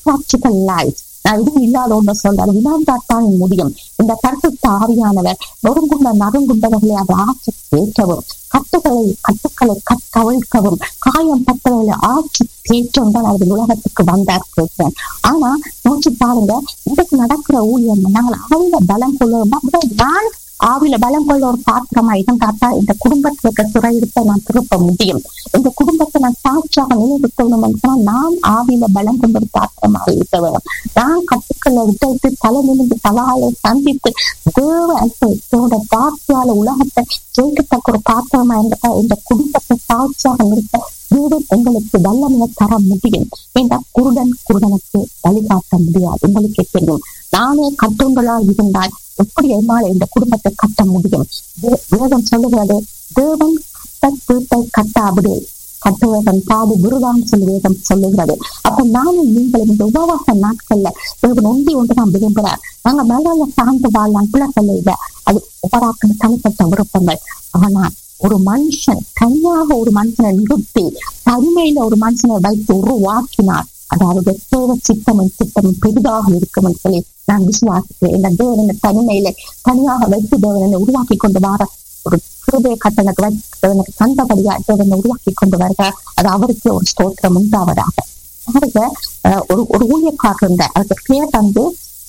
Practical life நான் இதுவும் இல்லாத ஒன்று சொல்றாரு இழந்தாத்தான் முடியும் இந்த கருத்து ஆவியானவர் நொறுங்குண்ட நறுங்குண்டவர்களை அவர் ஆட்சி தேற்றவும் கட்டுகளை கட்டுக்களை கட்டவிழ்க்கவும் காயம் பட்டவர்களை ஆட்சி தேற்றம் தான் அவர் உலகத்துக்கு வந்தார் கேட்கிறேன் ஆனா நோக்கி பாருங்க இன்றைக்கு நடக்கிற ஊழியம் நாங்கள் ஆவில பலம் கொள்ளுவோம் நான் ஆவில பலம் கொள்ள ஒரு பாத்திரமா இருந்தாத்தா இந்த குடும்பத்துல இருக்க சிறையிருப்பை நான் திருப்ப முடியும் இந்த குடும்பத்தை நான் சாட்சியாக நிலைநிறுத்தணும் என்றால் நான் ஆவில பலம் கொண்ட ஒரு பாத்திரமாக இருக்க வேண்டும் நான் கட்டுக்களை விட்டு தலை நிமிந்து சவாலை சந்தித்து தேவ அல்பத்தோட வார்த்தையால உலகத்தை ஜெயிக்கத்தக்க ஒரு பாத்திரமா இருந்தா இந்த குடும்பத்தை சாட்சியாக நிறுத்த தேவன் எங்களுக்கு வல்லமையை தர முடியும் ஏன்னா குருடன் குருடனுக்கு வழிகாட்ட முடியாது உங்களுக்கே தெரியும் நானே கட்டுங்களா இருந்தால் எப்படி என்னால் இந்த குடும்பத்தை கட்ட முடியும் வேதம் சொல்லுகிறது தேவன் கட்ட வீட்டை கட்டாவிடு கட்டுவதன் பாடு விருதான்னு சொல்லி வேதம் சொல்லுகிறது அப்ப நானும் நீங்களும் இந்த உபவாச நாட்கள்ல தேவன் ஒன்றி ஒன்று நான் விரும்புறார் நாங்க மேல சார்ந்து வாழலாம் பிள்ளைகள் இல்லை அது உபராக்கின தனிப்பட்ட விருப்பங்கள் ஆனால் ஒரு மனுஷன் தனியாக ஒரு மனுஷனை நிறுத்தி தனிமையில ஒரு மனுஷனை வைத்து உருவாக்கினார் அதாவது தேவ சித்தமும் சித்தமும் பெரிதாக இருக்கும் என்று சொல்லி நான் விசுவாசிக்கிறேன் இந்த தேவனை தனிமையில தனியாக வைத்து தேவனை உருவாக்கி கொண்டு வர ஒரு கிருபை கட்டணக்கு எனக்கு தந்தபடியா தேவனை உருவாக்கி கொண்டு வருக அது அவருக்கு ஒரு ஸ்தோத்திரம் உண்டாவதாக பாருங்க ஒரு ஒரு ஊழியக்காரர் இருந்தார் அவருக்கு பேர் வந்து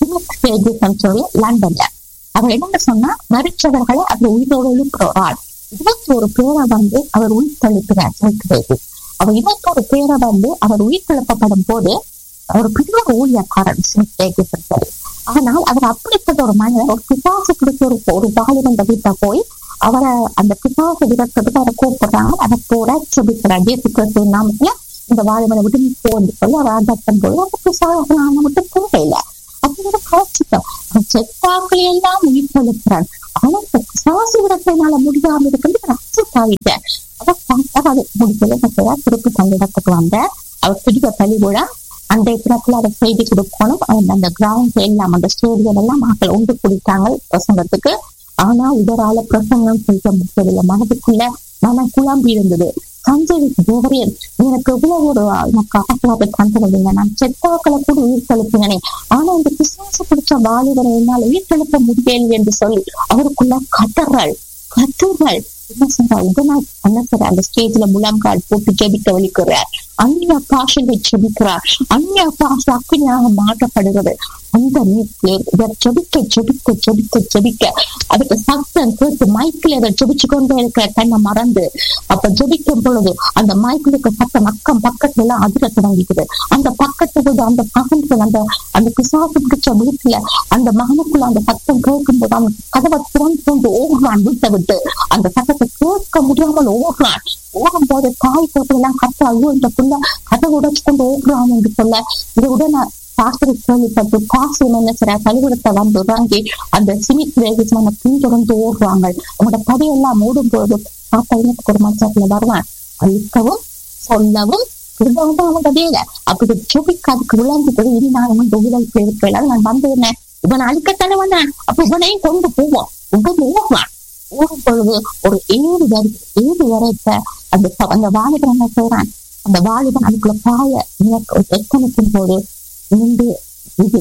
சொல்லி லண்டன்ல அவர் என்ன சொன்னா மறிச்சவர்களை அவர் உயிரோடு எழுப்புறாள் இருபத்தி ஒரு பேரை வந்து அவர் உயிர் தளிக்கிறார் சேர்க்கிறது அவர் இருபத்தி ஒரு பேரை வந்து அவர் உயிர் கிளப்பப்படும் போது ஒரு பெரிய ஒரு ஊழியக்காரன் சரி ஆனால் அவர் அப்படிப்பட்ட ஒரு மனிதர் ஒரு பிசாசு பிடிச்ச ஒரு ஒரு வாலிபன் வீட்டை போய் அவரை அந்த பிசாசு விரட்டுறதுக்கு அவரை கூப்பிடுறாங்க அதை போட செபிக்கிறார் ஜேசுக்கு நாமத்துல இந்த வாலிபனை விட்டு நீ போன்னு சொல்லி அவர் அதட்டும் போது அந்த பிசாசு நாம விட்டு போகல அப்படிங்கிற காட்சித்தம் அவன் செத்தாக்களை எல்லாம் உயிர் செலுத்துறான் ஆனா இந்த பிசாசு விரட்டினால முடியாம இருக்கிறது அப்செட் ஆகிட்டேன் அதை பார்த்தா அது முடிக்கல திருப்பி தன்னிடத்துக்கு வந்த அவர் பிடிக்க பழி கூட அந்த இடத்துல அதை செய்தி கொடுக்கணும் அந்த கிரவுண்ட் எல்லாம் அந்த ஸ்டேடியம் எல்லாம் மக்கள் ஒன்று குடித்தாங்க பிரசங்கத்துக்கு ஆனா இவரால பிரசங்கம் செய்ய முடியவில்லை மனதுக்குள்ள மனம் குழம்பி இருந்தது சஞ்சய் தேவரியன் எனக்கு எவ்வளவு ஒரு எனக்கு ஆசீர்வாத தந்துருந்தீங்க நான் செத்தாக்களை கூட உயிர் செலுத்தினே ஆனா இந்த பிசாசு பிடிச்ச வாலிபரை என்னால் உயிர் செலுத்த முடியல என்று சொல்லி அவருக்குள்ள கதறல் கத்துகள் என்ன சொல்றா உடனே என்ன சொல்ற அந்த ஸ்டேஜ்ல முழங்கால் போட்டு ஜெபிக்க வலிக்கிறார் அந்நிய பாஷையை ஜெபிக்கிறார் அந்நிய பாஷை அக்கினியாக மாற்றப்படுகிறது அந்த நேரத்தில் ஜெபிக்க ஜெபிக்க ஜெபிக்க ஜெபிக்க அதுக்கு சத்தம் கேட்டு மைக்கில் அதை ஜெபிச்சு கொண்டே இருக்க தன்னை மறந்து அப்ப ஜெபிக்கும் பொழுது அந்த மைக்கில் இருக்க சத்தம் அக்கம் பக்கத்துல எல்லாம் அதிர தொடங்கிக்குது அந்த பக்கத்துல அந்த மகனுக்கு அந்த அந்த பிசாசு பிடிச்ச வீட்டுல அந்த மகனுக்குள்ள அந்த சத்தம் கேட்கும் போது அவன் கதவை திறந்து கொண்டு ஓடுறான் வீட்டை விட்டு அந்த சத்தத்தை கேட்க முடியாமல் ஓடுறான் ஓடும் போது தாய் எல்லாம் கத்த ஐயோ இந்த புள்ள கதவை உடைச்சு கொண்டு ஓடுறான் என்று சொல்ல இது உடனே சாஸ்திரி கேள்விப்பட்டு காசு என்ன செய்ய கழிவிடத்தை வந்து இறங்கி அந்த சிமித் வேகமான பின்தொடர்ந்து ஓடுறாங்க அவங்களோட கதையெல்லாம் ஓடும் போது பார்த்தா எனக்கு ஒரு மனுஷத்துல வருவான் அழிக்கவும் சொல்லவும் இதுதான் அவங்க வேலை அப்படி செபிக்கு அதுக்கு விளங்குது இனி நான் வந்து உயிரிழப்பு இருக்கிறேன் நான் வந்து என்ன இவன் அழிக்கத்தானே வந்தான் அப்ப இவனையும் கொண்டு போவோம் இவன் ஓடுவான் ஓடும் பொழுது ஒரு ஏழு வரை ஏழு வரைத்த அந்த அந்த வாலிபன் என்ன செய்யறான் அந்த வாலிபன் அதுக்குள்ள பாய எத்தனைக்கும் போது நின்று இது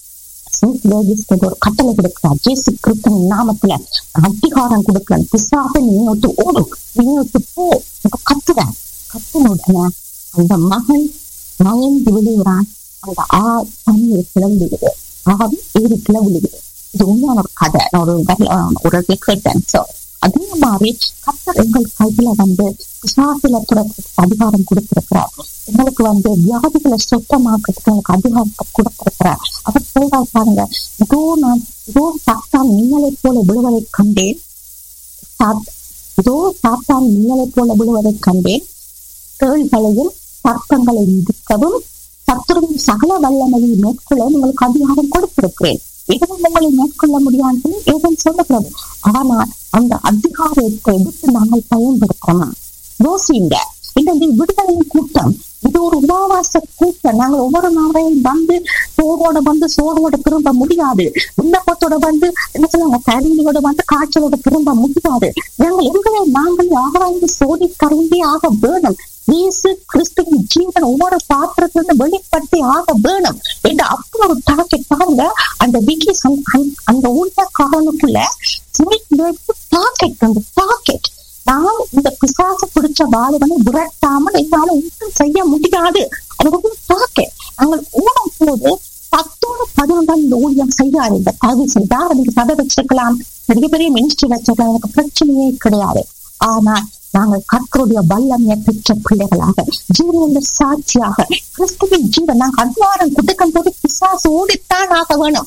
ஒரு கட்டளை கொடுக்கிறார் ஜேசு கிறிஸ்தன் நாமத்துல அதிகாரம் கொடுக்கிறேன் பிசாச நீ விட்டு ஓடும் நீ விட்டு போ கத்துறேன் கத்தின உடனே அந்த மகன் மயந்து விழுகிறான் அந்த ஆ தண்ணீர் கிளம்புகிறது ஆவி ஏறி கிளம்புகிறது இது உண்மையான ஒரு கதை நான் ஒரு ஒரு கேட்டேன் சோ அதே மாதிரி கத்தர் எங்கள் கையில வந்து பிசாசில துறக்கிறதுக்கு அதிகாரம் கொடுத்திருக்கிறார் எங்களுக்கு வந்து வியாதிகளை சுத்தமாக்குறதுக்கு எங்களுக்கு அதிகாரத்தை கொடுத்திருக்கிறார் அவர் சொல்றாரு பாருங்க இதோ நான் இதோ சாத்தான் மின்னலை போல விழுவதை கண்டேன் இதோ சாத்தான் மின்னலை போல விழுவதை கண்டேன் தேள்களையும் சர்ப்பங்களை மிதிக்கவும் சத்துருவின் சகல வல்லமையை மேற்கொள்ள உங்களுக்கு அதிகாரம் கொடுத்திருக்கிறேன் எதுவும் உங்களை மேற்கொள்ள முடியாது ஏதன் சொல்லுகிறது ஆனால் அந்த அதிகாரத்தை எடுத்து நாங்கள் பயன்படுத்தணும் யோசிங்க இந்த விடுதலையின் கூட்டம் இது ஒரு உபவாச கூட்டம் நாங்கள் ஒவ்வொரு நாளையும் வந்து சோகோட வந்து சோகோட திரும்ப முடியாது விண்ணப்பத்தோட வந்து என்ன சொல்லுவாங்க தரியோட வந்து காய்ச்சலோட திரும்ப முடியாது நாங்கள் எங்களை நாங்கள் ஆராய்ந்து சோதி கருந்தே ஆக வேணும் இயேசு கிறிஸ்துவின் ஜீவன் ஒவ்வொரு பாத்திரத்திலிருந்து வெளிப்படுத்தி ஆக வேணும் என்று அப்படி ஒரு டாக்கெட் பாருங்க அந்த விக்கி அந்த ஊழியக்காரனுக்குள்ள டாக்கெட் அந்த டாக்கெட் நான் இந்த பிசாசு பிடிச்ச வாலிபனை விரட்டாமல் என்னால ஒன்றும் செய்ய முடியாது அது ஒரு டாக்கெட் நாங்கள் ஓடும் போது பத்தோடு பதினொன்றாம் இந்த ஊழியம் செய்யாரு இந்த பதிவு செய்தார் நீங்க சதை வச்சிருக்கலாம் பெரிய பெரிய மினிஸ்ட்ரி வச்சிருக்கலாம் எனக்கு பிரச்சனையே கிடையாது ஆனால் நாங்கள் கர்த்தருடைய வல்லமையை பெற்ற பிள்ளைகளாக ஜீவனுள்ள சாட்சியாக கிறிஸ்துவின் ஜீவன் நாங்கள் அத்வாரம் குடுக்கும் போது பிசாசு ஓடித்தான் ஆக வேணும்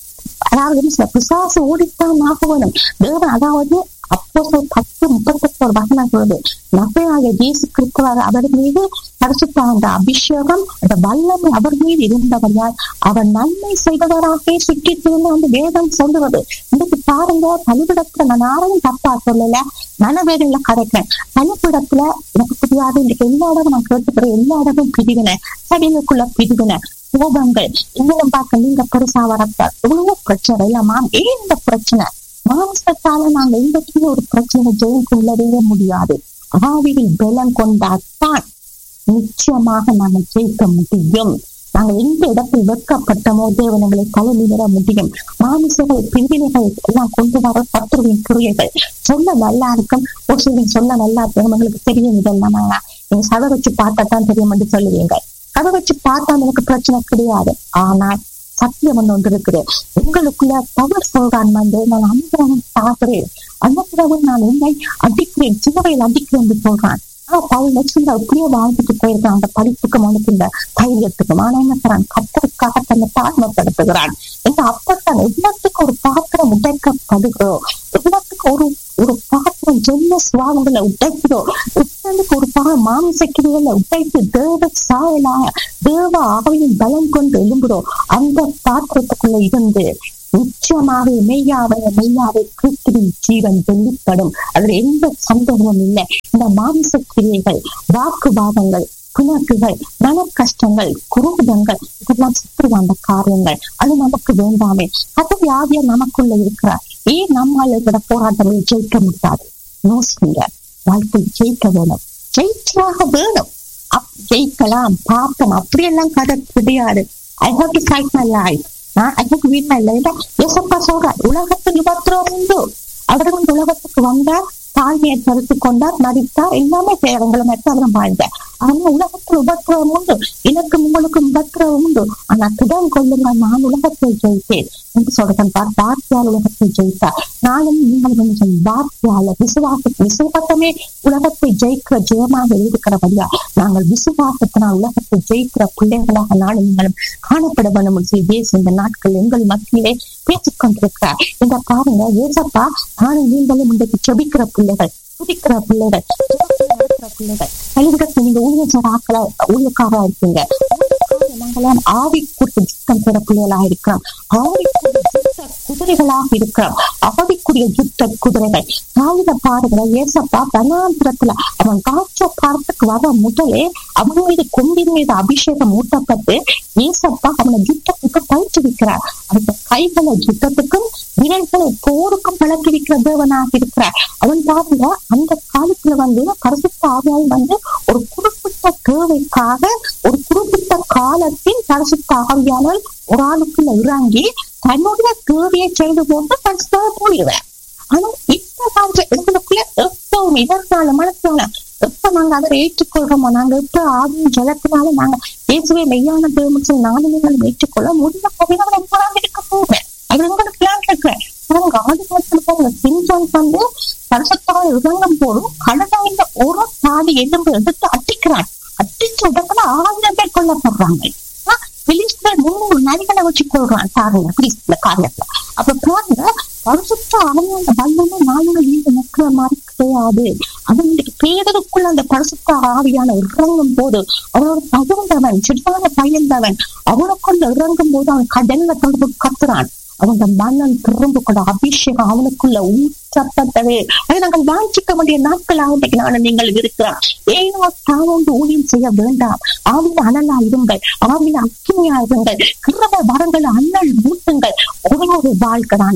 அதாவது பிசாசு ஓடித்தான் ஆக வேணும் தேவன் அதாவது அப்போ பத்து முப்பத்தெட்டு ஒரு வசனம் சொல்லுது நபையாக இயேசு கிறிஸ்துவார் அவர் மீது பரிசுத்த அந்த அபிஷேகம் அந்த வல்லமை அவர் மீது இருந்தவரால் அவர் நன்மை செய்தவராக சுற்றி திரும்ப அந்த வேதம் சொல்லுவது இன்னைக்கு பாருங்க பலிபிடத்துல நான் யாரையும் தப்பா சொல்லல மனவேதனையில கரைக்கிறேன் பலிபிடத்துல எனக்கு தெரியாது இன்னைக்கு எல்லா இடமும் நான் கேட்டுக்கிறேன் எல்லா இடமும் பிரிவினை சடிகளுக்குள்ள பிரிவினை கோபங்கள் இன்னும் பார்க்க நீங்க பெருசா வரப்ப எவ்வளவு பிரச்சனை இல்லம்மா ஏன் இந்த பிரச்சனை மாம்சத்தால நாங்க இன்றைக்கு ஒரு பிரச்சனை ஜெயம் கொள்ளவே முடியாது ஆவியில் பலம் கொண்டாத்தான் நிச்சயமாக நாங்கள் ஜெயிக்க முடியும் நாங்கள் எந்த இடத்தில் வெட்கப்பட்டமோ தேவனங்களை தலைமை நிற முடியும் மாமிசங்கள் பிரிவினைகள் எல்லாம் கொண்டு வர சத்துருவின் கிரியைகள் சொல்ல நல்லா இருக்கும் ஒரு சிலர் சொல்ல நல்லா இருக்கும் உங்களுக்கு தெரியும் இதெல்லாம் நீங்க சதை வச்சு பார்த்தா தான் தெரியும் என்று சொல்லுவீங்க அதை வச்சு பார்த்தா எனக்கு பிரச்சனை கிடையாது ஆனால் சத்தியம் ஒன்று ஒன்று இருக்குது உங்களுக்குள்ள பவர் சொல்றான் வந்து நான் அனுபவம் சாகிறேன் அந்த பிறகு நான் என்னை அடிக்கிறேன் சின்னவையில் அடிக்கிறேன் என்று சொல்றான் ஆனா பவுல் நெக்ஸ்ட் அப்படியே வாழ்ந்துட்டு போயிருக்கான் அந்த படிப்புக்கும் அவனுக்கு இந்த தைரியத்துக்கும் ஆனா என்ன செய்றான் கத்தருக்காக தன்னை தாழ்மைப்படுத்துகிறான் இந்த அப்பத்தான் எவ்வளவுக்கு ஒரு பாத்திரம் உடைக்கப்படுகிறோம் எவ்வளவுக்கு ஒரு ஒரு பாத்திரம் ஜென்ம சுவாவங்களை உடைக்கிறோம் எவ்வளவுக்கு ஒரு பா மாமிசக்கிரிகளை உடைத்து தேவ சாயலாக தேவ ஆவியின் பலம் கொண்டு எழும்புறோம் அந்த பாத்திரத்துக்குள்ள இருந்து நிச்சயமாக மெய்யாவை மெய்யாவை கிறிஸ்துவின் ஜீவன் வெளிப்படும் அதுல எந்த சந்தேகமும் இல்லை இந்த மாமிச கிரியைகள் வாக்குவாதங்கள் பிணக்குகள் மன கஷ்டங்கள் குரூபங்கள் இதெல்லாம் சுற்றுவாண்ட காரியங்கள் அது நமக்கு வேண்டாமே அது வியாதியா நமக்குள்ள இருக்கிறார் ஏன் நம்மால் இருக்கிற போராட்டங்களை ஜெயிக்க முடியாது யோசிங்க வாழ்க்கை ஜெயிக்க வேணும் ஜெயிச்சாக வேணும் அப் ஜெயிக்கலாம் பார்ப்போம் அப்படியெல்லாம் கதை கிடையாது I have to fight my life நான் எனக்கு வீட்ல இல்ல யோசப்பா சொல்றார் உலகத்தில் உபத்திரம் உண்டு அவர் வந்து உலகத்துக்கு வந்தா தாழ்மையை தடுத்து கொண்டார் நடித்தார் எல்லாமே செய்யறவங்களை மற்றவரும் வாழ்ந்தார் ஆனா உலகத்தில் உபத்திரவம் உண்டு எனக்கும் உங்களுக்கும் உபத்திரவம் உண்டு ஆனா திடம் கொள்ளுங்க நான் உலகத்தை ஜெயித்தேன் என்று சொல்றேன் பார் வார்த்தையால் உலகத்தை ஜெயித்தார் நானும் நீங்களும் என்ன சொல்லும் வார்த்தையால விசுவாச விசுவாசமே உலகத்தை ஜெயிக்கிற ஜெயமாக இருக்கிறபடியா நாங்கள் விசுவாசத்தினால் உலகத்தை ஜெயிக்கிற பிள்ளைகளாக நானும் நீங்களும் காணப்பட வேண்டும் என்று சொல்லி தேச இந்த நாட்கள் எங்கள் மத்தியிலே பேசிக் கொண்டிருக்கிறார் இந்த பாருங்க ஏசப்பா நானும் நீங்களும் இன்றைக்கு செபிக்கிற பிள்ளைகள் துதிக்கிற பிள்ளைகள் பிள்ளைகள் பள்ளிக்கூடத்துல நீங்க ஊழியர் ஆக்கள ஊழியக்காரா இருக்கீங்க நாங்களாம் ஆவிக்குரிய யுத்தம் பெற பிள்ளைகளா இருக்கிறோம் ஆவிக்குரிய யுத்த குதிரைகளாக இருக்கிறோம் ஆவிக்குரிய யுத்த குதிரைகள் காகித பாருகிற ஏசப்பா வனாந்திரத்துல அவன் காட்ச பாடத்துக்கு வர முதலே அவன் மீது கொம்பின் மீது அபிஷேகம் ஊட்டப்பட்டு ஏசப்பா அவனை யுத்தத்துக்கு பயிற்றுவிக்கிறார் அந்த கைகளை யுத்தத்துக்கும் விரல்களை போருக்கும் பழக்கிருக்கிற தேவனாக இருக்கிறார் அவன் பாருங்க அந்த காலத்துல வந்து பரிசுத்த ஆவியால் வந்து ஒரு குறிப்பிட்ட தேவைக்காக ஒரு குறிப்பிட்ட காலத்தில் பரிசுத்த ஆவியாளர் ஒரு ஆளுக்குள்ள இறங்கி தன்னுடைய தேவையை செய்து போட்டு பரிசுத்தாக போயிடுவேன் ஆனா இப்ப காலத்துல எங்களுக்குள்ள எப்பவும் இதற்கான மனசால எப்ப நாங்க அதை ஏற்றுக்கொள்றோமோ நாங்க எப்ப ஆவியும் ஜலத்தினால நாங்க இயேசுவே மெய்யான தேவன் நானும் நீங்கள் ஏற்றுக்கொள்ள முடிய போகிறவங்க எப்பதான் இருக்க போவேன் அது உங்களுக்கு பிளான் இருக்கிறேன் அவங்க ஆதி காலத்துல போங்க சிம்சன்ஸ் வந்து பரிசுத்தாக இறங்கும் போதும் கடவுள் ஒரு சாதி எலும்பு எடுத்து அட்டிக்கிறான் அட்டிச்ச இடத்துல ஆயிரம் பேர் கொல்லப்படுறாங்க பிலிஸ்டர் முன்னூறு நரிகளை வச்சு கொள்றான் பாருங்க பிலிஸ்ட்ல காரியத்துல அப்ப பாருங்க பரிசுத்த ஆவியான வல்லமே நாளுங்க நீங்க நிற்கிற மாதிரி கிடையாது அது இன்னைக்கு பேரருக்குள்ள அந்த பரிசுத்த ஆவியான இறங்கும் போது அவனோட பகிர்ந்தவன் சிறுதான பயந்தவன் அவனுக்குள்ள இறங்கும் போது அவன் கடல்ல தொடர்பு கத்துறான் அவன் மன்னன் திரும்ப கூட அபிஷேகம் அவனுக்குள்ள ஊற்றப்பட்டது அதை நாங்கள் வாஞ்சிக்க வேண்டிய நாட்களாக இன்றைக்கு நானும் நீங்கள் இருக்கிறோம் ஏனோ தானொன்று ஊழியம் செய்ய வேண்டாம் ஆவில அனலா இருங்கள் ஆவில அக்கினியா இருங்கள் கிரம வரங்கள் அண்ணல் மூட்டுங்கள் ஒரு ஒரு வாழ்க்கை தானுங்கோ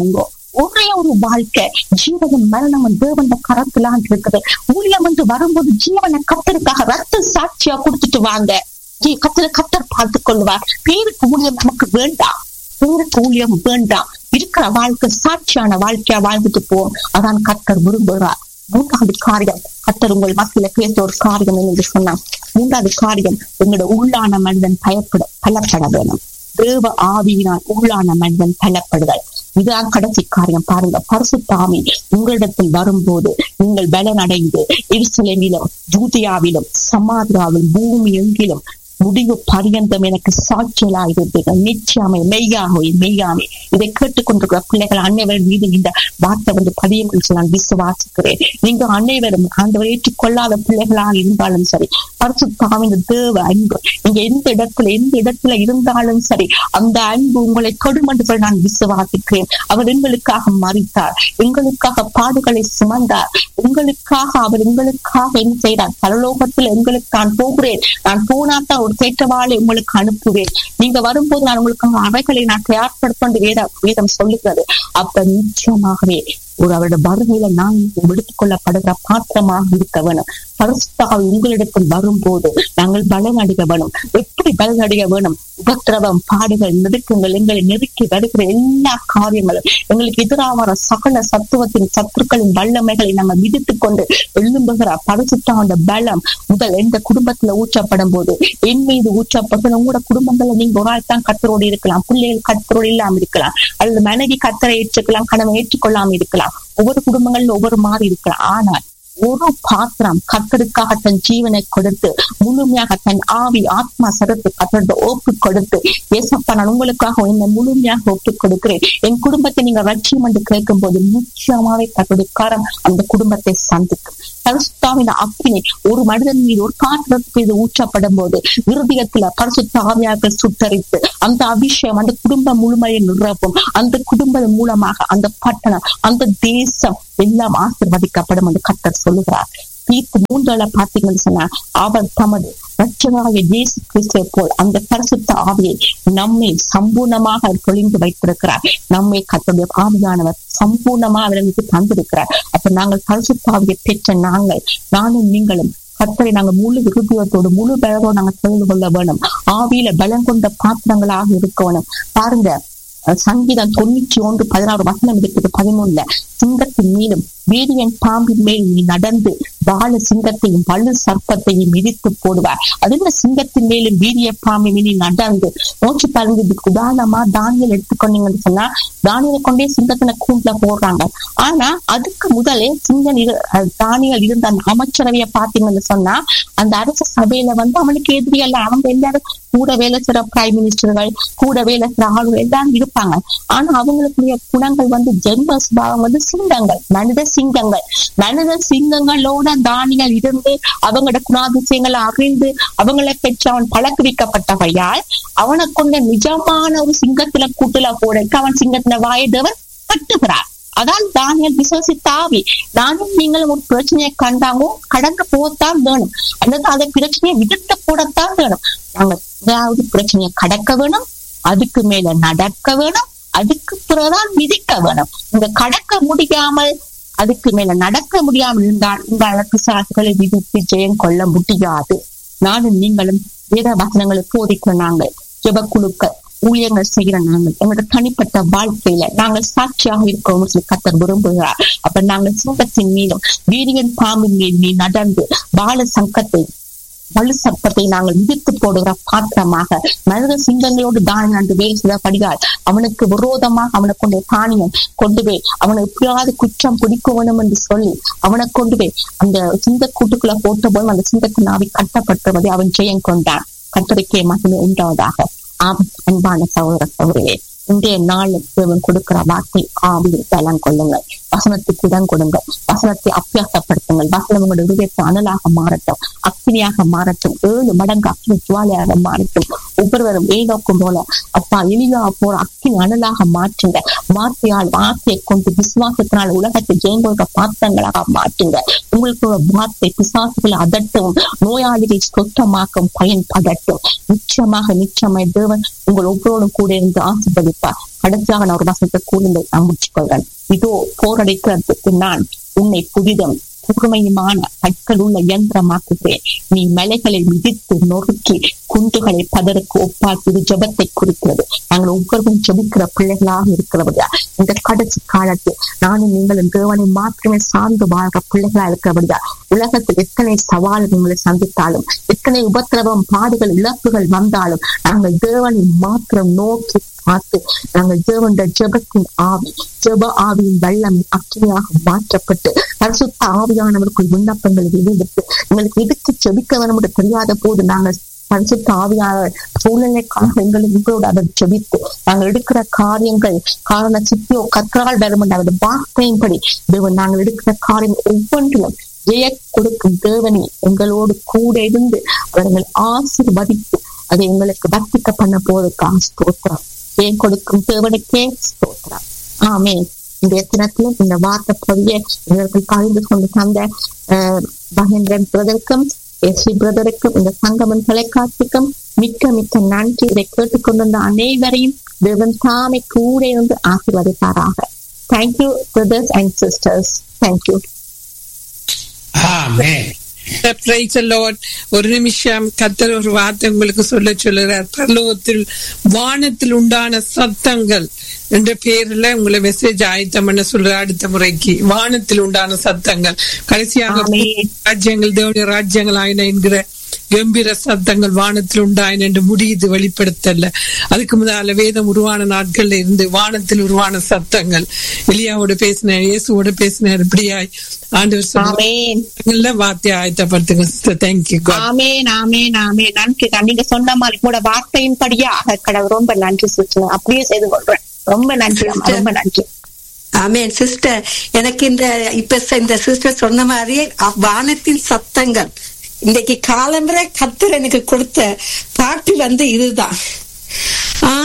ஒரே ஒரு வாழ்க்கை ஜீவனும் மரணமும் தேவன் கரத்திலான் இருக்குது ஊழியம் என்று வரும்போது ஜீவனை கத்தருக்காக ரத்த சாட்சியா கொடுத்துட்டு வாங்க ஜீ கத்தரை கத்தர் பார்த்துக் கொள்வார் பேருக்கு ஊழியம் நமக்கு வேண்டாம் பேருக்கு ஊழியம் வேண்டாம் இருக்கிற வாழ்க்கை சாட்சியான வாழ்க்கையா வாழ்ந்துட்டு போவோம் அதான் கத்தர் விரும்புகிறார் மூன்றாவது காரியம் கத்தர் உங்கள் மத்தியில பேச ஒரு காரியம் என்று சொன்னான் மூன்றாவது காரியம் உங்களோட உள்ளான மனிதன் பயப்பட பலப்பட வேணும் தேவ ஆவியினால் உள்ளான மனிதன் பலப்படுதல் இதுதான் கடைசி காரியம் பாருங்க பரிசுத்தாமி உங்களிடத்தில் வரும்போது நீங்கள் பலனடைந்து எருசலேமிலும் ஜூதியாவிலும் சமாதிராவிலும் பூமி எங்கிலும் முடிவு பரியந்தம் எனக்கு சாட்சியலாயிருப்பீர்கள் நிச்சயமே மெய்யாகவே மெய்யாமே இதை கேட்டுக்கொண்டிருக்கிற பிள்ளைகள் அன்னைவர் மீது இந்த வார்த்தை வந்து பதியம் என்று நான் விசுவாசிக்கிறேன் நீங்க அன்னைவரும் ஆண்டவர் ஏற்றுக்கொள்ளாத பிள்ளைகளாக இருந்தாலும் சரி பரிசுத்தாவின் தேவ அன்பு நீங்க எந்த இடத்துல எந்த இடத்துல இருந்தாலும் சரி அந்த அன்பு உங்களை கொடுமென்று நான் விசுவாசிக்கிறேன் அவர் எங்களுக்காக மறித்தார் எங்களுக்காக பாடுகளை சுமந்தார் உங்களுக்காக அவர் எங்களுக்காக என்ன செய்தார் பரலோகத்தில் எங்களுக்கு நான் போகிறேன் நான் போனாத்தான் ஒரு கேட்டவாளை உங்களுக்கு அனுப்புவேன் நீங்க வரும்போது நான் உங்களுக்கு அவைகளை நான் தயார்படுத்த வேத வேதம் சொல்லுகிறது அப்ப நிச்சயமாகவே ஒரு அவருடைய வருகையில நான் எடுத்துக் கொள்ளப்படுகிற பாத்திரமாக இருக்க வேணும் பரிசுத்தாக உங்களிடத்தில் வரும்போது நாங்கள் பலனடைய வேணும் எப்படி பலனடைய வேணும் உபத்திரவம் பாடுகள் நெருக்கங்கள் எங்களை நெருக்கி வருகிற எல்லா காரியங்களும் எங்களுக்கு எதிராக வர சகல சத்துவத்தின் சத்துருக்களின் வல்லமைகளை நம்ம விதித்துக் கொண்டு எழும்புகிற பரிசுத்தாண்ட பலம் முதல் எந்த குடும்பத்துல ஊற்றப்படும் போது என் மீது ஊற்றப்படும் உங்களோட குடும்பங்கள்ல நீங்க ஒரு ஆள் தான் கத்தரோடு இருக்கலாம் பிள்ளைகள் கத்தரோடு இல்லாம இருக்கலாம் அல்லது மனைவி கத்தரை ஏற்றுக்கலாம் கணவன் ஏற்றுக்கொள்ளாம இருக்கலாம் ஒவ்வொரு குடும்பங்கள்ல ஒவ்வொரு மாதிரி இருக்கலாம் ஆனால் ஒரு பாத்திரம் கத்தருக்காக தன் ஜீவனை கொடுத்து முழுமையாக தன் ஆவி ஆத்மா சரத்து கத்தோட ஒப்பு கொடுத்து ஏசப்பா நான் உங்களுக்காக என்னை முழுமையாக ஒப்பு கொடுக்கிறேன் என் குடும்பத்தை நீங்க ரட்சியம் என்று கேட்கும் போது நிச்சயமாவே கத்தோடைய காரம் அந்த குடும்பத்தை சந்திக்கும் பரிசுத்தாவின் அக்கினி ஒரு மனிதன் மீது ஒரு பாத்திரத்து மீது ஊற்றப்படும் போது இருதயத்துல பரிசுத்த ஆவியாக சுட்டரித்து அந்த அபிஷேகம் அந்த குடும்பம் முழுமையை நிரப்பும் அந்த குடும்பம் மூலமாக அந்த பட்டணம் அந்த தேசம் எல்லாம் ஆசிர்வதிக்கப்படும் என்று கத்தர் சொல்லுகிறார் தீர்த்து மூன்றால பாத்தீங்கன்னு சொன்னா அவர் தமது ரட்சகராக இயேசு கிறிஸ்துவை போல் அந்த பரிசுத்த ஆவியை நம்மை சம்பூர்ணமாக பொழிந்து வைத்திருக்கிறார் நம்மை கத்தோடைய ஆவியானவர் சம்பூர்ணமாக அவர்களுக்கு தந்திருக்கிறார் அப்ப நாங்கள் பரிசுத்த ஆவியை பெற்ற நாங்கள் நானும் நீங்களும் கத்தரை நாங்க முழு விருதியத்தோடு முழு பலத்தோடு நாங்க தெரிந்து கொள்ள வேணும் ஆவியில பலம் கொண்ட பாத்திரங்களாக இருக்க வேணும் பாருங்க சங்கீதம் தொண்ணூற்றி ஒன்று பதினாறு வசனம் இருக்குது பதிமூணுல சிங்கத்தின் மீதும் வீரியன் பாம்பின் மேல் நீ நடந்து பால சிங்கத்தையும் பல்லு சர்ப்பத்தையும் மிதித்து போடுவார் அது இந்த சிங்கத்தின் மேலும் வீரிய பாம்பின் மீது நடந்து நோக்கி பாருங்க இதுக்கு உதாரணமா தானியல் எடுத்துக்கொண்டீங்கன்னு சொன்னா தானியலை கொண்டே சிங்கத்தின கூண்டுல போடுறாங்க ஆனா அதுக்கு முதலே சிங்கம் இரு தானியல் இருந்த அந்த அமைச்சரவைய பாத்தீங்கன்னு சொன்னா அந்த அரச சபையில வந்து அவனுக்கு எதிரி அல்ல அவங்க எல்லாரும் கூட வேலை செய்யற பிரைம் மினிஸ்டர்கள் கூட வேலை செய்யற ஆளுகள் எல்லாரும் இருப்பாங்க ஆனா அவங்களுக்குரிய குணங்கள் வந்து ஜென்ம சுபாவம் வந்து சிங்கங்கள் மனித சிங்கங்கள் மனித சிங்கங்களோட தானியல் இருந்து அவங்களோட குணாதிசயங்களை அறிந்து அவங்களை பெற்று அவன் பழக்குவிக்கப்பட்டவையால் அவனை கொண்ட நிஜமான ஒரு சிங்கத்துல கூட்டுல போடக்கு அவன் சிங்கத்துல வாயிடவன் கட்டுகிறார் அதான் தானியல் விசுவசித்தாவி நானும் நீங்களும் ஒரு பிரச்சனையை கண்டாங்கோ கடந்து போகத்தான் வேணும் அல்லது அதை பிரச்சனையை விடுத்து போடத்தான் வேணும் நாங்க ஏதாவது பிரச்சனையை கடக்க வேணும் அதுக்கு மேல நடக்க வேணும் அதுக்கு பிறகுதான் விதிக்க வேணும் இந்த கடக்க முடியாமல் அதுக்கு மேல நடக்க முடியாமல் இருந்தால் உங்கள் பிசாசுகளை விதித்து ஜெயம் கொள்ள முடியாது நானும் நீங்களும் வேத வசனங்களை போதிக்கிற நாங்கள் ஜெபக்குழுக்கள் ஊழியங்கள் செய்கிற நாங்கள் எங்களோட தனிப்பட்ட வாழ்க்கையில நாங்கள் சாட்சியாக இருக்கோம் சொல்லி கத்தர் விரும்புகிறார் அப்ப நாங்கள் சிங்கத்தின் மீதும் வீரியன் பாம்பின் மீது நீ நடந்து பால சங்கத்தை வலு சர்ப்பத்தை நாங்கள் இடித்து போடுகிற பாத்திரமாக மனித சிங்கங்களோடு தானியம் என்று வேலை செய்தபடியால் அவனுக்கு விரோதமாக அவனை கொண்டு தானியம் கொண்டு போய் அவனை எப்படியாவது குற்றம் பிடிக்க வேணும் என்று சொல்லி அவனை கொண்டு போய் அந்த சிங்க கூட்டுக்குள்ள போட்ட போது அந்த சிங்கத்தின் ஆவி கட்டப்பட்டுவதை அவன் ஜெயம் கொண்டான் கத்தரிக்கை மட்டுமே உண்டாவதாக ஆம் அன்பான சகோதர சகோதரியே இன்றைய நாள் தேவன் கொடுக்கிற வார்த்தை ஆவியில் பலம் கொள்ளுங்கள் வசனத்துக்கு இடம் கொடுங்கள் வசனத்தை அப்பியாசப்படுத்துங்கள் வசனம் உங்களுடைய இதயத்தை அனலாக மாறட்டும் அக்கினியாக மாறட்டும் ஏழு மடங்கு அக்கினி ஜுவாலையாக மாறட்டும் ஒவ்வொருவரும் ஏனோக்கும் போல அப்பா எளிதா போற அக்கினி அனலாக மாற்றுங்க வார்த்தையால் வார்த்தையை கொண்டு விசுவாசத்தினால் உலகத்தை ஜெயங்கொள்கிற பாத்திரங்களாக மாற்றுங்க உங்களுக்கு ஒரு வார்த்தை பிசாசுகளை அதட்டும் நோயாளிகளை சுத்தமாக்கும் பயன்படட்டும் நிச்சயமாக நிச்சயமாய் தேவன் உங்கள் ஒவ்வொருவரும் கூட இருந்து ஆசிர்வதிப்பார் கடைசியாக நான் ஒரு வசனத்தை கூர்ந்து நான் முடிச்சுக்கொள்கிறேன் இதோ போரடிக்கிறதுக்கு நான் உன்னை புதிதம் கூர்மையுமான கற்கள் உள்ள இயந்திரமாக்குகிறேன் நீ மலைகளை மிதித்து நொறுக்கி குண்டுகளை பதருக்கு ஒப்பாக்கி இது ஜபத்தை குறிக்கிறது நாங்கள் ஒவ்வொருவரும் ஜபிக்கிற பிள்ளைகளாக இருக்கிறபடியா இந்த கடைசி காலத்தில் நானும் நீங்களும் தேவனை மாத்திரமே சார்ந்து வாழ்ற பிள்ளைகளா இருக்கிறபடியா உலகத்தில் எத்தனை சவால்கள் உங்களை சந்தித்தாலும் எத்தனை உபத்திரவம் பாடுகள் இழப்புகள் வந்தாலும் நாங்கள் தேவனை மாத்திரம் நோக்கி பார்த்து நாங்கள் தேவண்ட ஜெபத்தின் ஆவி ஜெப ஆவியின் வெள்ளம் அக்கினியாக மாற்றப்பட்டு பரிசுத்த ஆவியானவருக்குள் விண்ணப்பங்களை வெளியிட்டு எங்களுக்கு எதுக்கு ஜெபிக்க வேணும் என்று தெரியாத போது நாங்கள் பரிசுத்த ஆவியானவர் சூழ்நிலைக்காக எங்களை உங்களோட அவர் ஜெபித்து நாங்கள் எடுக்கிற காரியங்கள் காரண சித்தியோ கற்றால் வரும் என்ற அவர் வார்த்தையின்படி தேவன் நாங்கள் எடுக்கிற காரியம் ஒவ்வொன்றிலும் ஜெய கொடுக்கும் தேவனி எங்களோடு கூட இருந்து அவர்கள் ஆசீர்வதித்து அதை எங்களுக்கு வர்த்திக்க பண்ண போவதற்காக ஸ்தோத்திரம் ஜெயம் கொடுக்கும் தேவனுக்கே ஸ்தோத்திரம் ஆமே இந்த தினத்திலும் இந்த வார்த்தை பதிய இவர்கள் பகிர்ந்து கொண்டு தந்த மகேந்திரன் பிரதருக்கும் எஸ் பிரதருக்கும் இந்த சங்கமன் தொலைக்காட்சிக்கும் மிக்க மிக்க நன்றி இதை கேட்டுக்கொண்டிருந்த அனைவரையும் தேவன் தாமே கூட இருந்து ஆசீர்வதிப்பாராக thank you brothers and sisters thank you Amen. Praise the Lord. ஒரு நிமிஷம் கத்தர் ஒரு வார்த்தை உங்களுக்கு சொல்ல சொல்லுறார் பரலோகத்தில் வானத்தில் உண்டான சத்தங்கள் என்ற பேர்ல உங்களை மெசேஜ் ஆயத்தம் பண்ண சொல்ற அடுத்த முறைக்கு வானத்தில் உண்டான சத்தங்கள் கடைசியாக ஆமென். ராஜ்யங்கள் தேவனுடைய ராஜ்யங்கள் ஆயின என்கிற கம்பீர சத்தங்கள் வானத்தில் உண்டாயின என்று முடியுது வெளிப்படுத்தல அதுக்கு முதல்ல வேதம் உருவான நாட்கள்ல இருந்து வானத்தில் உருவான சத்தங்கள் எலியாவோட பேசினார் இயேசுவோட பேசினார் இப்படியாய் ஆண்டவர் ஆமென் சொன்ன வார்த்தையை ஆயத்தப்படுத்துங்க சிஸ்டர் தேங்க்யூ காட் ஆமேன் ஆமேன் ஆமேன் நன்றி தான். நீங்க சொன்ன மாதிரி கூட வார்த்தையின்படியே ஆக கடவுள் ரொம்ப நன்றி சிஸ்டர் அப்படியே செய்து கொள்றேன் ரொம்ப நன்றி அம்மா, ரொம்ப நன்றி ஆமென் சிஸ்டர் எனக்கு இந்த இப்ப ச- இந்த சிஸ்டர் சொன்ன மாதிரி அ- வானத்தின் சத்தங்கள் இன்றைக்கு காலம்பரை கத்தர் எனக்கு கொடுத்த பாட்டு வந்து இதுதான்